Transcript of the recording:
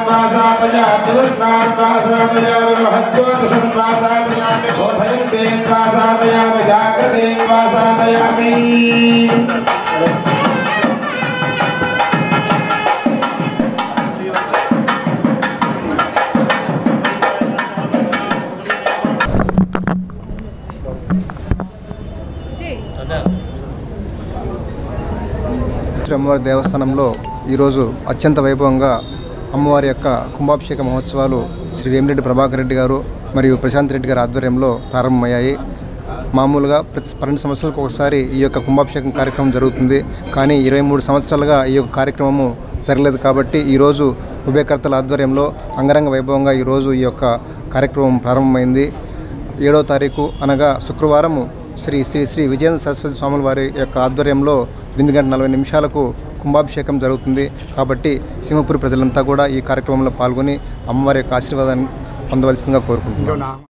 वासादयामि दुष्णान् वासादयामि महत्त्वदशं वासादयामि बोधयन्तीं वासादयामि जाग्रतीं वासादयामि శ్రీ అమ్మవారి దేవస్థానంలో ఈరోజు అత్యంత వైభవంగా అమ్మవారి యొక్క కుంభాభిషేక మహోత్సవాలు శ్రీ వేమిరెడ్డి ప్రభాకర్ రెడ్డి గారు మరియు ప్రశాంత్ రెడ్డి గారి ఆధ్వర్యంలో ప్రారంభమయ్యాయి మామూలుగా ప్రతి పన్నెండు సంవత్సరాలకు ఒకసారి ఈ యొక్క కుంభాభిషేకం కార్యక్రమం జరుగుతుంది కానీ ఇరవై మూడు సంవత్సరాలుగా ఈ యొక్క కార్యక్రమము జరగలేదు కాబట్టి ఈరోజు ఉభయకర్తల ఆధ్వర్యంలో అంగరంగ వైభవంగా ఈరోజు ఈ యొక్క కార్యక్రమం ప్రారంభమైంది ఏడో తారీఖు అనగా శుక్రవారము శ్రీ శ్రీ శ్రీ విజయేంద్ర సరస్వతి స్వాముల వారి యొక్క ఆధ్వర్యంలో ఎనిమిది గంటల నలభై నిమిషాలకు కుంభాభిషేకం జరుగుతుంది కాబట్టి సింహపురి ప్రజలంతా కూడా ఈ కార్యక్రమంలో పాల్గొని అమ్మవారి యొక్క ఆశీర్వాదాన్ని పొందవలసిందిగా కోరుకుంటున్నాను